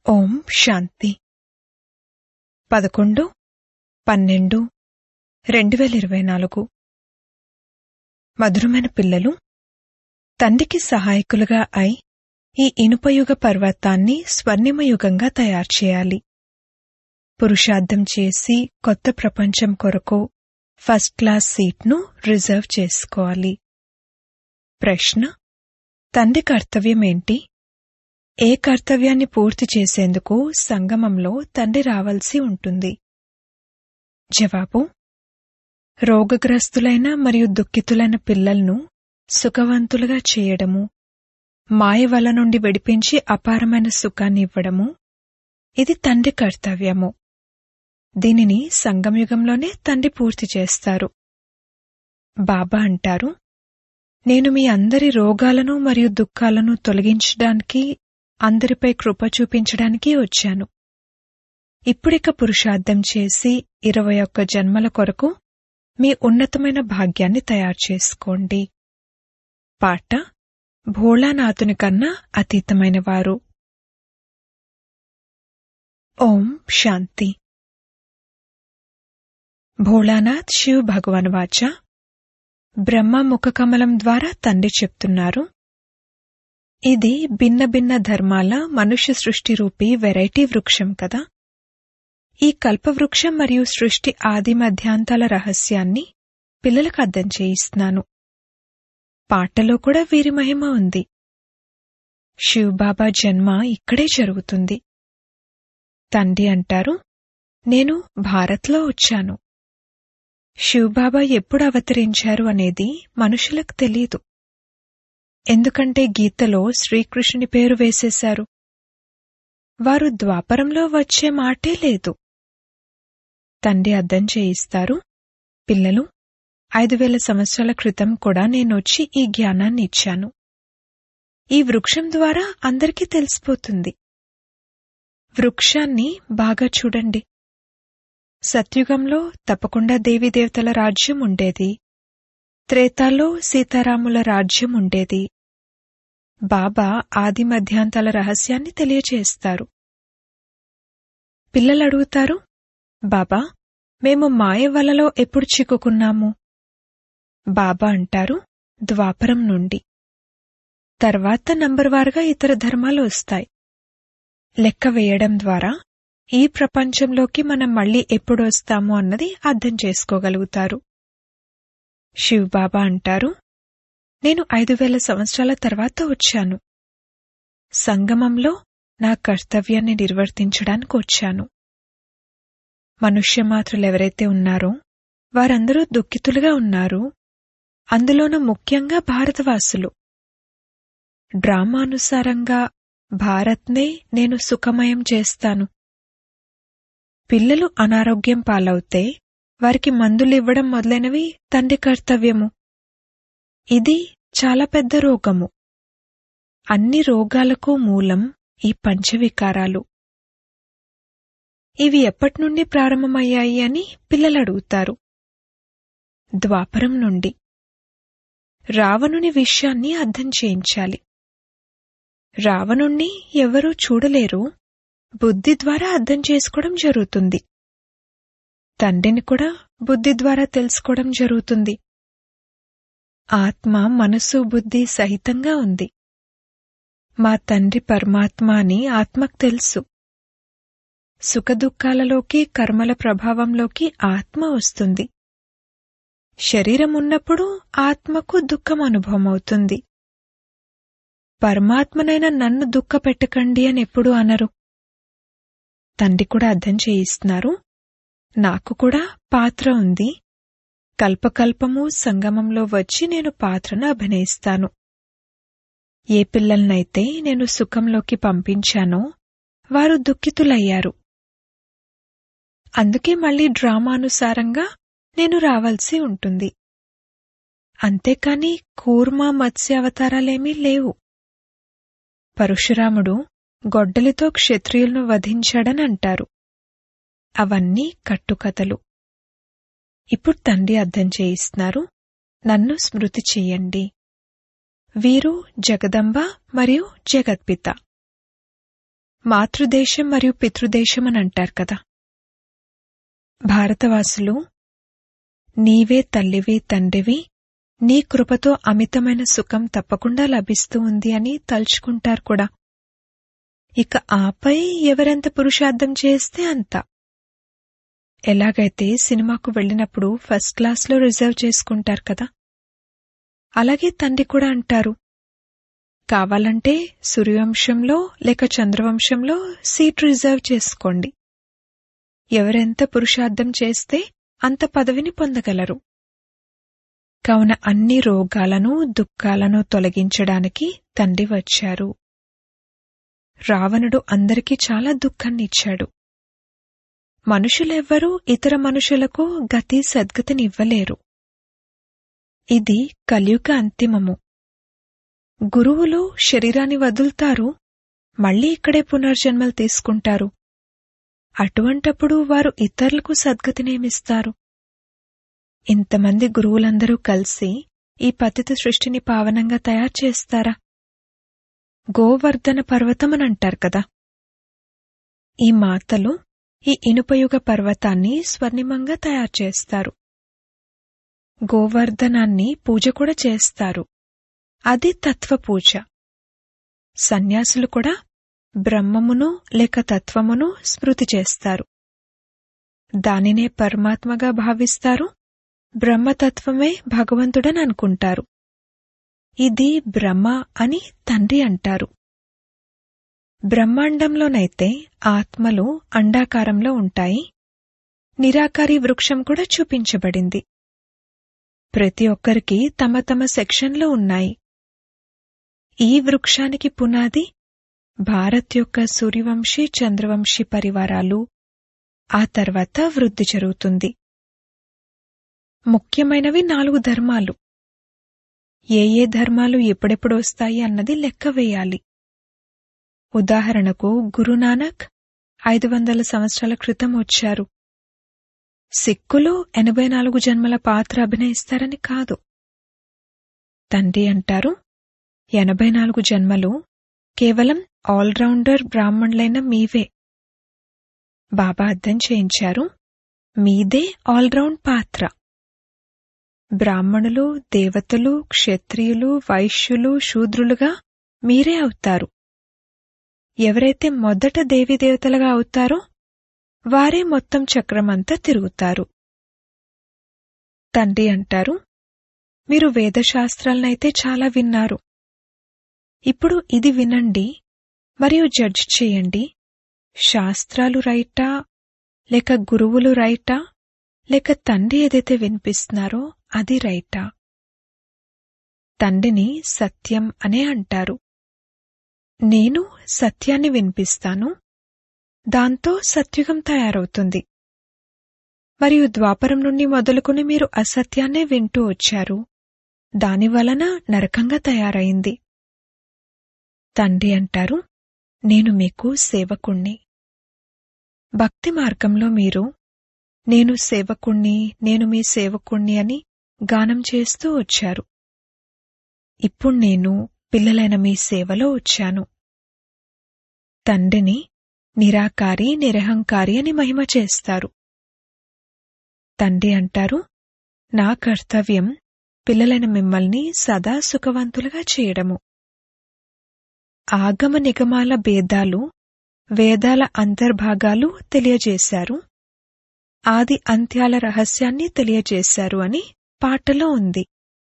ఓం శాంతి పదకొండు పన్నెండు రెండు వేల ఇరవై నాలుగు మధురమైన పిల్లలు తండ్రికి సహాయకులుగా అయి ఈ ఇనుపయుగ పర్వతాన్ని స్వర్ణిమయుగంగా తయారు చేయాలి పురుషార్థం చేసి కొత్త ప్రపంచం కొరకు ఫస్ట్ క్లాస్ సీట్ను రిజర్వ్ చేసుకోవాలి ప్రశ్న తండ్రి కర్తవ్యమేంటి ఏ కర్తవ్యాన్ని పూర్తి చేసేందుకు సంగమంలో తండ్రి రావాల్సి ఉంటుంది జవాబు రోగగ్రస్తులైన మరియు దుఃఖితులైన పిల్లలను సుఖవంతులుగా చేయడము మాయ వల నుండి విడిపించి అపారమైన సుఖాన్ని ఇవ్వడము ఇది తండ్రి కర్తవ్యము దీనిని సంగమయుగంలోనే తండ్రి పూర్తి చేస్తారు బాబా అంటారు నేను మీ అందరి రోగాలను మరియు దుఃఖాలను తొలగించడానికి అందరిపై కృప చూపించడానికి వచ్చాను ఇప్పుడిక పురుషార్థం చేసి ఇరవై ఒక్క జన్మల కొరకు మీ ఉన్నతమైన భాగ్యాన్ని తయారు చేసుకోండి పాట భోళానాథుని కన్నా అతీతమైన వారు ఓం శాంతి భోళానాథ్ శివ్ భగవాన్ వాచ బ్రహ్మ ముఖకమలం ద్వారా తండ్రి చెప్తున్నారు ఇది భిన్న భిన్న ధర్మాల మనుష్య సృష్టి రూపీ వెరైటీ వృక్షం కదా ఈ కల్పవృక్షం మరియు సృష్టి ఆది మధ్యాంతాల రహస్యాన్ని పిల్లలకు అర్థం చేయిస్తున్నాను పాటలో కూడా వీరి మహిమ ఉంది శివబాబా జన్మ ఇక్కడే జరుగుతుంది తండ్రి అంటారు నేను భారత్లో వచ్చాను శివబాబా ఎప్పుడు అవతరించారు అనేది మనుషులకు తెలియదు ఎందుకంటే గీతలో శ్రీకృష్ణుని పేరు వేసేశారు వారు ద్వాపరంలో వచ్చే మాటే లేదు తండ్రి అర్థం చేయిస్తారు పిల్లలు ఐదు వేల సంవత్సరాల క్రితం కూడా నేనొచ్చి ఈ జ్ఞానాన్ని ఇచ్చాను ఈ వృక్షం ద్వారా అందరికీ తెలిసిపోతుంది వృక్షాన్ని బాగా చూడండి సత్యుగంలో తప్పకుండా దేవీదేవతల రాజ్యం ఉండేది త్రేతాలో సీతారాముల రాజ్యం ఉండేది బాబా ఆది మధ్యాంతాల రహస్యాన్ని తెలియచేస్తారు పిల్లలు అడుగుతారు బాబా మేము మాయ వలలో ఎప్పుడు చిక్కుకున్నాము బాబా అంటారు ద్వాపరం నుండి తర్వాత నంబర్వారుగా ఇతర ధర్మాలు వస్తాయి లెక్క వేయడం ద్వారా ఈ ప్రపంచంలోకి మనం మళ్ళీ ఎప్పుడు వస్తాము అన్నది అర్థం చేసుకోగలుగుతారు శివబాబా అంటారు నేను ఐదు వేల సంవత్సరాల తర్వాత వచ్చాను సంగమంలో నా కర్తవ్యాన్ని నిర్వర్తించడానికి వచ్చాను మనుష్యమాతృలెవరైతే ఉన్నారో వారందరూ దుఃఖితులుగా ఉన్నారు అందులోనూ ముఖ్యంగా భారతవాసులు డ్రామానుసారంగా భారత్నే నేను సుఖమయం చేస్తాను పిల్లలు అనారోగ్యం పాలవుతే వారికి మందులివ్వడం మొదలైనవి తండ్రి కర్తవ్యము ఇది చాలా పెద్ద రోగము అన్ని రోగాలకు మూలం ఈ పంచవికారాలు ఇవి ఎప్పటినుండి ప్రారంభమయ్యాయి అని పిల్లలు అడుగుతారు ద్వాపరం నుండి రావణుని విషయాన్ని అర్థం చేయించాలి రావణుణ్ణి ఎవరూ చూడలేరు బుద్ధి ద్వారా అర్థం చేసుకోవడం జరుగుతుంది తండ్రిని కూడా బుద్ధి ద్వారా తెలుసుకోవడం జరుగుతుంది ఆత్మ మనసు బుద్ధి సహితంగా ఉంది మా తండ్రి పరమాత్మ అని ఆత్మకు తెలుసు సుఖదుఖాలలోకి కర్మల ప్రభావంలోకి ఆత్మ వస్తుంది శరీరం ఉన్నప్పుడు ఆత్మకు దుఃఖం అనుభవం అవుతుంది పరమాత్మనైన నన్ను దుఃఖపెట్టకండి అని ఎప్పుడు అనరు తండ్రి కూడా అర్థం చేయిస్తున్నారు నాకు కూడా పాత్ర ఉంది కల్పకల్పము సంగమంలో వచ్చి నేను పాత్రను అభినయిస్తాను ఏ పిల్లలనైతే నేను సుఖంలోకి పంపించానో వారు దుఃఖితులయ్యారు అందుకే మళ్ళీ డ్రామానుసారంగా నేను రావాల్సి ఉంటుంది అంతేకాని కూర్మా మత్స్య అవతారాలేమీ లేవు పరశురాముడు గొడ్డలితో క్షత్రియులను వధించాడని అంటారు అవన్నీ కట్టుకథలు ఇప్పుడు తండ్రి అర్థం చేయిస్తున్నారు నన్ను స్మృతి చెయ్యండి వీరు జగదంబ మరియు జగద్పిత మాతృదేశం మరియు పితృదేశం అని అంటారు కదా భారతవాసులు నీవే తల్లివి తండ్రివి నీ కృపతో అమితమైన సుఖం తప్పకుండా లభిస్తూ ఉంది అని తలుచుకుంటారు కూడా ఇక ఆపై ఎవరెంత పురుషార్థం చేస్తే అంత ఎలాగైతే సినిమాకు వెళ్ళినప్పుడు ఫస్ట్ క్లాస్లో రిజర్వ్ చేసుకుంటారు కదా అలాగే తండ్రి కూడా అంటారు కావాలంటే సూర్యవంశంలో లేక చంద్రవంశంలో సీట్ రిజర్వ్ చేసుకోండి ఎవరెంత పురుషార్థం చేస్తే అంత పదవిని పొందగలరు కావున అన్ని రోగాలను దుఃఖాలను తొలగించడానికి తండ్రి వచ్చారు రావణుడు అందరికీ చాలా దుఃఖాన్నిచ్చాడు మనుషులెవ్వరూ ఇతర మనుషులకు గతి సద్గతినివ్వలేరు ఇది కలియుగ అంతిమము గురువులు శరీరాన్ని వదులుతారు మళ్ళీ ఇక్కడే పునర్జన్మలు తీసుకుంటారు అటువంటప్పుడు వారు ఇతరులకు సద్గతినేమిస్తారు ఇంతమంది గురువులందరూ కలిసి ఈ పతిత సృష్టిని పావనంగా తయారు చేస్తారా గోవర్ధన పర్వతమని అంటారు కదా ఈ మాతలు ఈ ఇనుపయుగ పర్వతాన్ని స్వర్ణిమంగా తయారు చేస్తారు గోవర్ధనాన్ని పూజ కూడా చేస్తారు అది తత్వ పూజ సన్యాసులు కూడా బ్రహ్మమును లేక తత్వమును స్మృతి చేస్తారు దానినే పరమాత్మగా భావిస్తారు బ్రహ్మతత్వమే భగవంతుడని అనుకుంటారు ఇది బ్రహ్మ అని తండ్రి అంటారు బ్రహ్మాండంలోనైతే ఆత్మలు అండాకారంలో ఉంటాయి నిరాకారి వృక్షం కూడా చూపించబడింది ప్రతి ఒక్కరికి తమ తమ సెక్షన్లు ఉన్నాయి ఈ వృక్షానికి పునాది భారత్ యొక్క సూర్యవంశీ చంద్రవంశీ పరివారాలు ఆ తర్వాత వృద్ధి జరుగుతుంది ముఖ్యమైనవి నాలుగు ధర్మాలు ఏ ఏ ధర్మాలు ఎప్పుడెప్పుడు వస్తాయి అన్నది లెక్క వేయాలి ఉదాహరణకు గురునానక్ ఐదు వందల సంవత్సరాల క్రితం వచ్చారు సిక్కులు ఎనభై నాలుగు జన్మల పాత్ర అభినయిస్తారని కాదు తండ్రి అంటారు ఎనభై నాలుగు జన్మలు కేవలం ఆల్రౌండర్ బ్రాహ్మణులైన మీవే బాబా అర్థం చేయించారు మీదే ఆల్రౌండ్ పాత్ర బ్రాహ్మణులు దేవతలు క్షత్రియులు వైశ్యులు శూద్రులుగా మీరే అవుతారు ఎవరైతే మొదట దేవీదేవతలుగా అవుతారో వారే మొత్తం చక్రమంతా తిరుగుతారు తండ్రి అంటారు మీరు వేదశాస్త్రాలనైతే చాలా విన్నారు ఇప్పుడు ఇది వినండి మరియు జడ్జ్ చేయండి శాస్త్రాలు రైటా లేక గురువులు రైటా లేక తండ్రి ఏదైతే వినిపిస్తున్నారో అది రైటా తండ్రిని సత్యం అనే అంటారు నేను సత్యాన్ని వినిపిస్తాను దాంతో సత్యుగం తయారవుతుంది మరియు ద్వాపరం నుండి మొదలుకుని మీరు అసత్యాన్నే వింటూ వచ్చారు దానివలన నరకంగా తయారైంది తండ్రి అంటారు నేను మీకు సేవకుణ్ణి భక్తి మార్గంలో మీరు నేను సేవకుణ్ణి నేను మీ సేవకుణ్ణి అని గానం చేస్తూ వచ్చారు ఇప్పుడు నేను పిల్లలైన మీ సేవలో వచ్చాను తండ్రిని నిరాకారి నిరహంకారి అని మహిమ చేస్తారు తండ్రి అంటారు నా కర్తవ్యం పిల్లలైన మిమ్మల్ని సదా సుఖవంతులుగా చేయడము ఆగమ నిగమాల భేదాలు వేదాల అంతర్భాగాలు తెలియజేశారు ఆది అంత్యాల రహస్యాన్ని తెలియజేశారు అని పాటలో ఉంది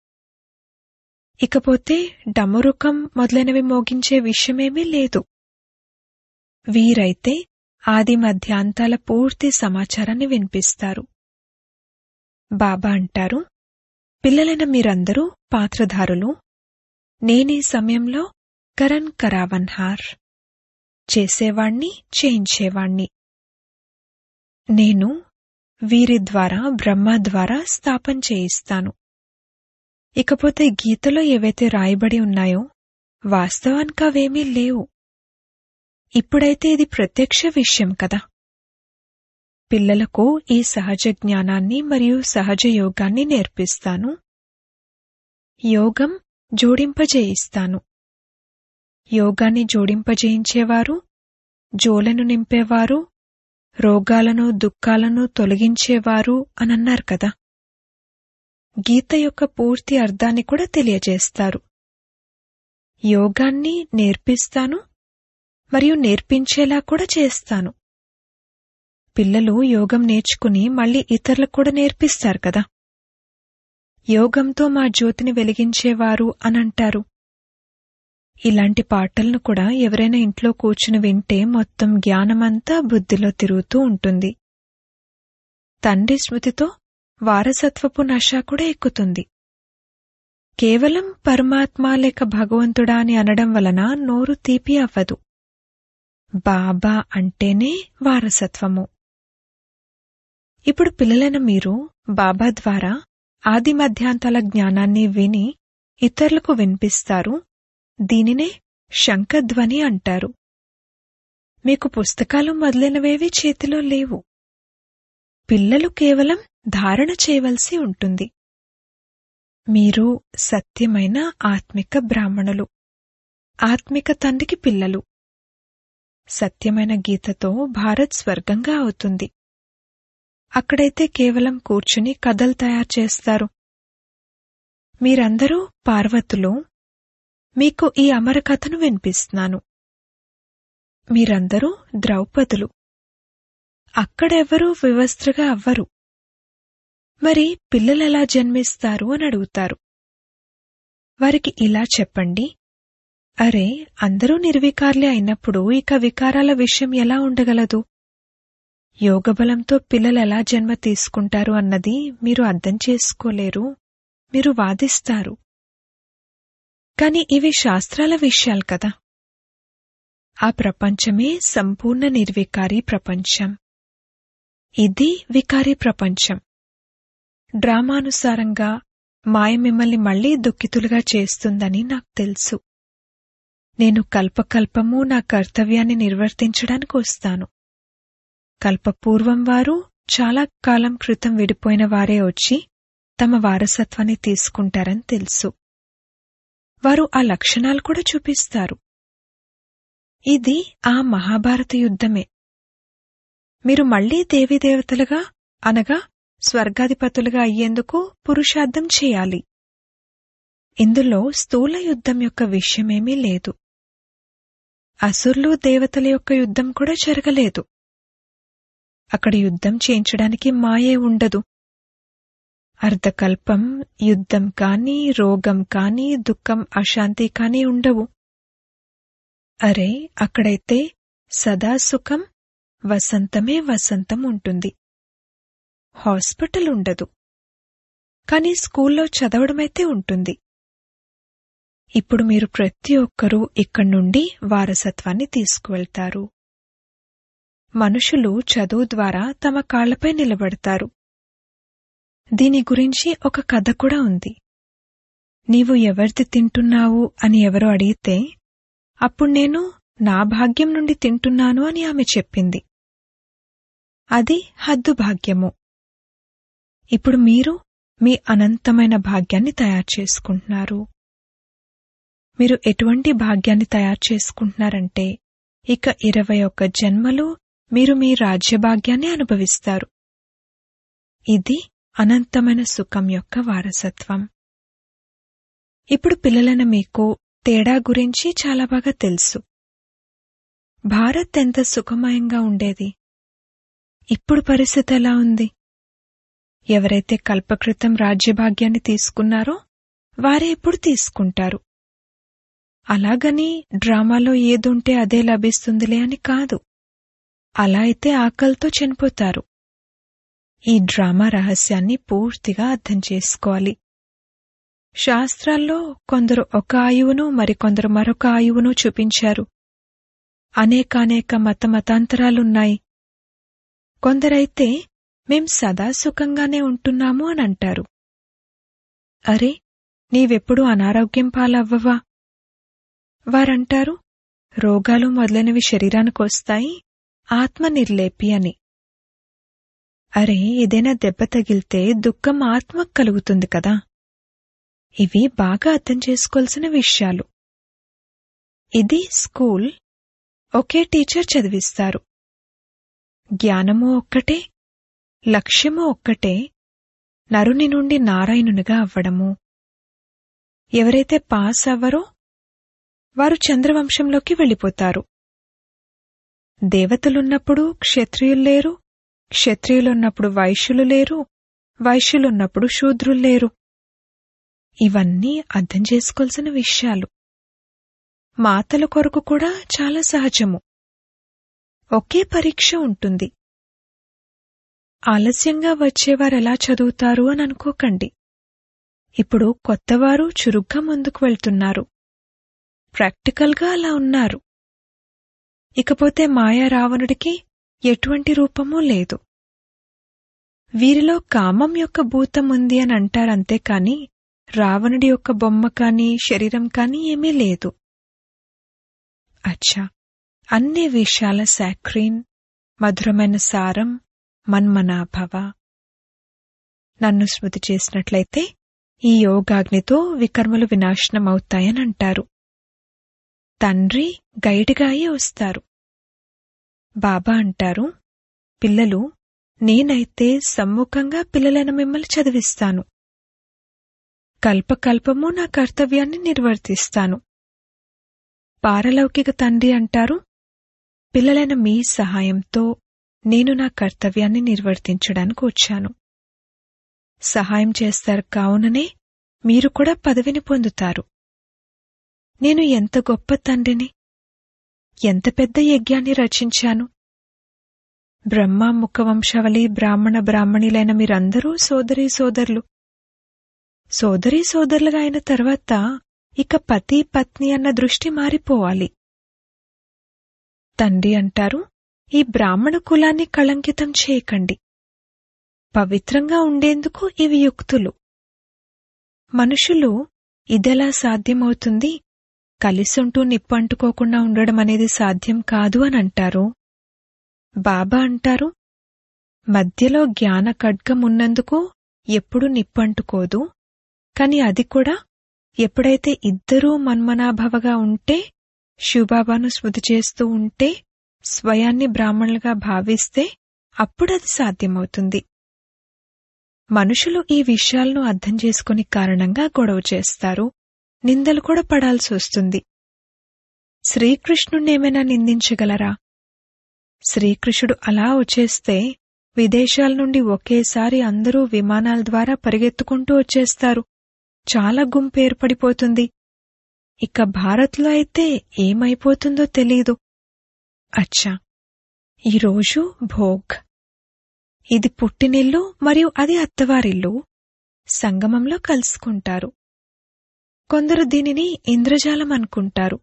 ఇకపోతే డమరుకం మొదలైనవి మోగించే విషయమేమీ లేదు వీరైతే ఆది మధ్యాంతాల పూర్తి సమాచారాన్ని వినిపిస్తారు బాబా అంటారు పిల్లలైన మీరందరూ పాత్రధారులు నేనీ సమయంలో కరణ్ కరావన్హార్ చేసేవాణ్ణి చేయించేవాణ్ణి నేను వీరి ద్వారా బ్రహ్మ ద్వారా స్థాపన చేయిస్తాను ఇకపోతే గీతలో ఏవైతే రాయబడి ఉన్నాయో వాస్తవానికి అవేమీ లేవు ఇప్పుడైతే ఇది ప్రత్యక్ష విషయం కదా పిల్లలకు ఈ సహజ జ్ఞానాన్ని మరియు సహజ యోగాన్ని నేర్పిస్తాను యోగం జోడింపజేయిస్తాను యోగాన్ని జోడింపజేయించేవారు జోలెను నింపేవారు రోగాలను దుఃఖాలను తొలగించేవారు అనన్నారు కదా గీత యొక్క పూర్తి అర్థాన్ని కూడా తెలియజేస్తారు యోగాన్ని నేర్పిస్తాను మరియు నేర్పించేలా కూడా చేస్తాను పిల్లలు యోగం నేర్చుకుని మళ్ళీ ఇతరులకు కూడా నేర్పిస్తారు కదా యోగంతో మా జ్యోతిని వెలిగించేవారు అనంటారు ఇలాంటి పాటలను కూడా ఎవరైనా ఇంట్లో కూర్చుని వింటే మొత్తం జ్ఞానమంతా బుద్ధిలో తిరుగుతూ ఉంటుంది తండ్రి స్మృతితో వారసత్వపు నష కూడా ఎక్కుతుంది కేవలం పరమాత్మ లేక భగవంతుడా అని అనడం వలన నోరు తీపి అవ్వదు బాబా అంటేనే వారసత్వము ఇప్పుడు పిల్లలైన మీరు బాబా ద్వారా ఆది మధ్యాంతాల జ్ఞానాన్ని విని ఇతరులకు వినిపిస్తారు దీనినే శంఖధ్వని అంటారు మీకు పుస్తకాలు మొదలైనవేవి చేతిలో లేవు పిల్లలు కేవలం ధారణ చేయవలసి ఉంటుంది మీరు సత్యమైన ఆత్మిక బ్రాహ్మణులు ఆత్మిక తండ్రికి పిల్లలు సత్యమైన గీతతో భారత్ స్వర్గంగా అవుతుంది అక్కడైతే కేవలం కూర్చుని కథలు తయారు చేస్తారు మీరందరూ పార్వతులు మీకు ఈ అమర కథను వినిపిస్తున్నాను మీరందరూ ద్రౌపదులు అక్కడెవ్వరూ వివస్త్రగా అవ్వరు మరి పిల్లలెలా జన్మిస్తారు అని అడుగుతారు వారికి ఇలా చెప్పండి అరే అందరూ నిర్వికార్లే అయినప్పుడు ఇక వికారాల విషయం ఎలా ఉండగలదు యోగబలంతో పిల్లలెలా జన్మ తీసుకుంటారు అన్నది మీరు అర్థం చేసుకోలేరు మీరు వాదిస్తారు కాని ఇవి శాస్త్రాల విషయాలు కదా ఆ ప్రపంచమే సంపూర్ణ నిర్వికారి ప్రపంచం ఇది వికారి ప్రపంచం డ్రామానుసారంగా మాయ మిమ్మల్ని మళ్లీ దుఃఖితులుగా చేస్తుందని నాకు తెలుసు నేను కల్పకల్పము నా కర్తవ్యాన్ని నిర్వర్తించడానికి వస్తాను కల్పపూర్వం వారు చాలా కాలం క్రితం విడిపోయిన వారే వచ్చి తమ వారసత్వాన్ని తీసుకుంటారని తెలుసు వారు ఆ లక్షణాలు కూడా చూపిస్తారు ఇది ఆ మహాభారత యుద్ధమే మీరు మళ్లీ దేవీదేవతలుగా అనగా స్వర్గాధిపతులుగా అయ్యేందుకు పురుషార్థం చేయాలి ఇందులో స్థూల యుద్ధం యొక్క విషయమేమీ లేదు అసుర్లు దేవతల యొక్క యుద్ధం కూడా జరగలేదు అక్కడ యుద్ధం చేయించడానికి మాయే ఉండదు అర్ధకల్పం యుద్ధం కాని రోగం కాని దుఃఖం అశాంతి కాని ఉండవు అరే అక్కడైతే సదా సుఖం వసంతమే వసంతం ఉంటుంది హాస్పిటల్ ఉండదు కాని స్కూల్లో చదవడమైతే ఉంటుంది ఇప్పుడు మీరు ప్రతి ఒక్కరూ ఇక్కడి నుండి వారసత్వాన్ని తీసుకువెళ్తారు మనుషులు చదువు ద్వారా తమ కాళ్లపై నిలబడతారు దీని గురించి ఒక కథ కూడా ఉంది నీవు ఎవరిది తింటున్నావు అని ఎవరో అడిగితే అప్పుడు నేను నా భాగ్యం నుండి తింటున్నాను అని ఆమె చెప్పింది అది హద్దు భాగ్యము ఇప్పుడు మీరు మీ అనంతమైన భాగ్యాన్ని తయారు చేసుకుంటున్నారు మీరు ఎటువంటి భాగ్యాన్ని తయారు చేసుకుంటున్నారంటే ఇక ఇరవై ఒక్క జన్మలు మీరు మీ రాజ్యభాగ్యాన్ని అనుభవిస్తారు ఇది అనంతమైన సుఖం యొక్క వారసత్వం ఇప్పుడు పిల్లలైన మీకు తేడా గురించి చాలా బాగా తెలుసు భారత్ ఎంత సుఖమయంగా ఉండేది ఇప్పుడు పరిస్థితి ఎలా ఉంది ఎవరైతే కల్పకృతం రాజ్యభాగ్యాన్ని తీసుకున్నారో వారే ఇప్పుడు తీసుకుంటారు అలాగని డ్రామాలో ఏదుంటే అదే లభిస్తుందిలే అని కాదు అలా అయితే ఆకలితో చనిపోతారు ఈ డ్రామా రహస్యాన్ని పూర్తిగా అర్థం చేసుకోవాలి శాస్త్రాల్లో కొందరు ఒక ఆయువును మరికొందరు మరొక ఆయువును చూపించారు అనేకానేక మత మతాంతరాలున్నాయి కొందరైతే మేం సదా సుఖంగానే ఉంటున్నాము అని అంటారు అరే నీవెప్పుడు అనారోగ్యం పాలవ్వవా వారంటారు రోగాలు మొదలైనవి శరీరానికొస్తాయి ఆత్మ నిర్లేపి అని అరే ఏదైనా దెబ్బ తగిలితే దుఃఖం ఆత్మకు కలుగుతుంది కదా ఇవి బాగా అర్థం చేసుకోవాల్సిన విషయాలు ఇది స్కూల్ ఒకే టీచర్ చదివిస్తారు జ్ఞానము ఒక్కటే లక్ష్యము ఒక్కటే నరుని నుండి నారాయణునిగా అవ్వడము ఎవరైతే పాస్ అవ్వరో వారు చంద్రవంశంలోకి వెళ్ళిపోతారు దేవతలున్నప్పుడు క్షత్రియులు లేరు క్షత్రియులున్నప్పుడు వైశ్యులు లేరు వైశ్యులున్నప్పుడు శూద్రులు లేరు ఇవన్నీ అర్థం చేసుకోవాల్సిన విషయాలు మాతల కొరకు కూడా చాలా సహజము ఒకే పరీక్ష ఉంటుంది ఆలస్యంగా వచ్చేవారెలా చదువుతారు అని అనుకోకండి ఇప్పుడు కొత్తవారు చురుగ్గా ముందుకు వెళ్తున్నారు ప్రాక్టికల్గా అలా ఉన్నారు ఇకపోతే మాయా రావణుడికి ఎటువంటి రూపమూ లేదు వీరిలో కామం యొక్క భూతం ఉంది అని అంటారంతే కాని రావణుడి యొక్క బొమ్మ కాని శరీరం కాని ఏమీ లేదు అచ్చా అన్ని విషయాల సాక్రీన్ మధురమైన సారం మన్మనాభవ నన్ను స్మృతి చేసినట్లయితే ఈ యోగాగ్నితో వికర్మలు వినాశనం అవుతాయని అంటారు తండ్రి గైడ్గా అయి వస్తారు బాబా అంటారు పిల్లలు నేనైతే సమ్ముఖంగా పిల్లలైన మిమ్మల్ని చదివిస్తాను కల్పకల్పము నా కర్తవ్యాన్ని నిర్వర్తిస్తాను పారలౌకిక తండ్రి అంటారు పిల్లలైన మీ సహాయంతో నేను నా కర్తవ్యాన్ని నిర్వర్తించడానికి వచ్చాను సహాయం చేస్తారు కావుననే మీరు కూడా పదవిని పొందుతారు నేను ఎంత గొప్ప తండ్రిని ఎంత పెద్ద యజ్ఞాన్ని రచించాను బ్రహ్మ ముఖవంశావళి బ్రాహ్మణ బ్రాహ్మణులైన మీరందరూ సోదరీ సోదరులు సోదరీ సోదరులుగా అయిన తర్వాత ఇక పతి పత్ని అన్న దృష్టి మారిపోవాలి తండ్రి అంటారు ఈ బ్రాహ్మణ కులాన్ని కళంకితం చేయకండి పవిత్రంగా ఉండేందుకు ఇవి యుక్తులు మనుషులు ఇదెలా సాధ్యమవుతుంది కలిసుంటూ నిప్పంటుకోకుండా ఉండడం అనేది సాధ్యం కాదు అని అంటారు బాబా అంటారు మధ్యలో జ్ఞాన ఖడ్గం ఉన్నందుకు ఎప్పుడు నిప్పంటుకోదు కాని అది కూడా ఎప్పుడైతే ఇద్దరూ మన్మనాభవగా ఉంటే శివబాబాను స్మృతి చేస్తూ ఉంటే స్వయాన్ని బ్రాహ్మణులుగా భావిస్తే అప్పుడది సాధ్యమవుతుంది మనుషులు ఈ విషయాలను అర్థం చేసుకుని కారణంగా గొడవ చేస్తారు నిందలు కూడా పడాల్సి వస్తుంది శ్రీకృష్ణుణ్ణేమైనా నిందించగలరా శ్రీకృష్ణుడు అలా వచ్చేస్తే విదేశాల నుండి ఒకేసారి అందరూ విమానాల ద్వారా పరిగెత్తుకుంటూ వచ్చేస్తారు చాలా గుంపు ఏర్పడిపోతుంది ఇక భారత్లో అయితే ఏమైపోతుందో తెలీదు అచ్చా ఈరోజు భోగ్ ఇది పుట్టినిల్లు మరియు అది అత్తవారిల్లు సంగమంలో కలుసుకుంటారు కొందరు దీనిని ఇంద్రజాలం అనుకుంటారు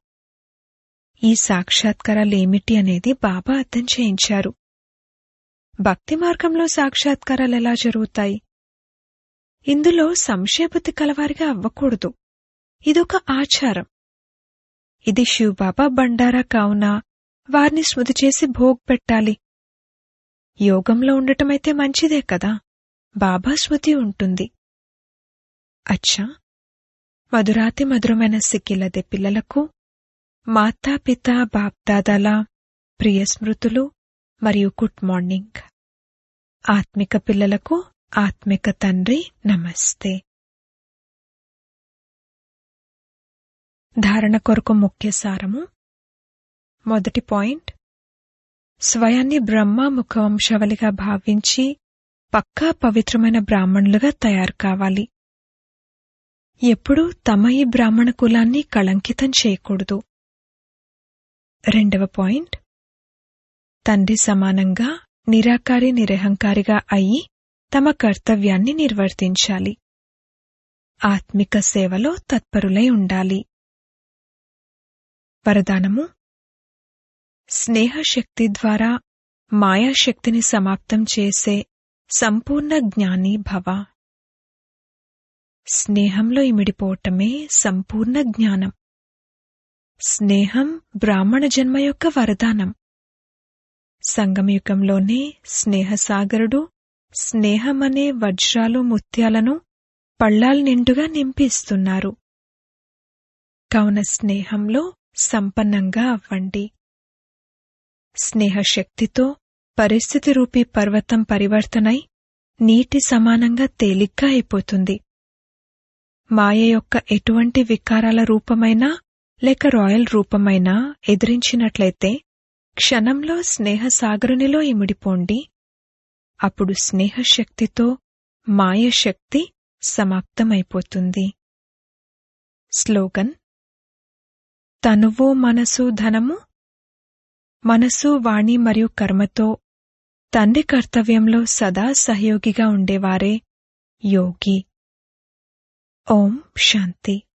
ఈ సాక్షాత్కారాలేమిటి అనేది బాబా అర్థం చేయించారు భక్తి మార్గంలో సాక్షాత్కారాలు ఎలా జరుగుతాయి ఇందులో సంశయబుద్ధి కలవారిగా అవ్వకూడదు ఇదొక ఆచారం ఇది శివబాబా బండారా కావున వారిని స్మృతి చేసి భోగ్ పెట్టాలి యోగంలో ఉండటమైతే మంచిదే కదా బాబా స్మృతి ఉంటుంది అచ్చా మధురాతి మధురమైన సిక్కిలదే పిల్లలకు మాతాపిత బాప్దాదాల ప్రియ స్మృతులు మరియు గుడ్ మార్నింగ్ ఆత్మిక పిల్లలకు ఆత్మిక తండ్రి నమస్తే ధారణ కొరకు ముఖ్య సారము మొదటి పాయింట్ స్వయాన్ని బ్రహ్మ ముఖవంశవలిగా భావించి పక్కా పవిత్రమైన బ్రాహ్మణులుగా తయారు కావాలి ఎప్పుడూ తమ ఈ బ్రాహ్మణ కులాన్ని కళంకితం చేయకూడదు రెండవ పాయింట్ తండ్రి సమానంగా నిరాకారి నిరహంకారిగా అయి తమ కర్తవ్యాన్ని నిర్వర్తించాలి ఆత్మిక సేవలో తత్పరులై ఉండాలి వరదానము స్నేహశక్తి ద్వారా మాయాశక్తిని సమాప్తం చేసే సంపూర్ణ జ్ఞాని భవ స్నేహంలో ఇమిడిపోవటమే సంపూర్ణ జ్ఞానం స్నేహం బ్రాహ్మణ జన్మ యొక్క వరదానం సంగమయుగంలోనే స్నేహసాగరుడు స్నేహమనే వజ్రాలు ముత్యాలను పళ్ళాల్ నిండుగా నింపిస్తున్నారు కావున స్నేహంలో సంపన్నంగా అవ్వండి స్నేహశక్తితో పరిస్థితి రూపీ పర్వతం పరివర్తనై నీటి సమానంగా తేలిగ్గా అయిపోతుంది మాయ యొక్క ఎటువంటి వికారాల రూపమైనా లేక రాయల్ రూపమైనా ఎదిరించినట్లయితే క్షణంలో స్నేహ సాగరునిలో ఇమిడిపోండి అప్పుడు స్నేహశక్తితో మాయ శక్తి సమాప్తమైపోతుంది స్లోగన్ తనువు మనసు ధనము మనసు వాణి మరియు కర్మతో తండ్రి కర్తవ్యంలో సదా సహయోగిగా ఉండేవారే యోగి ఓం శాంతి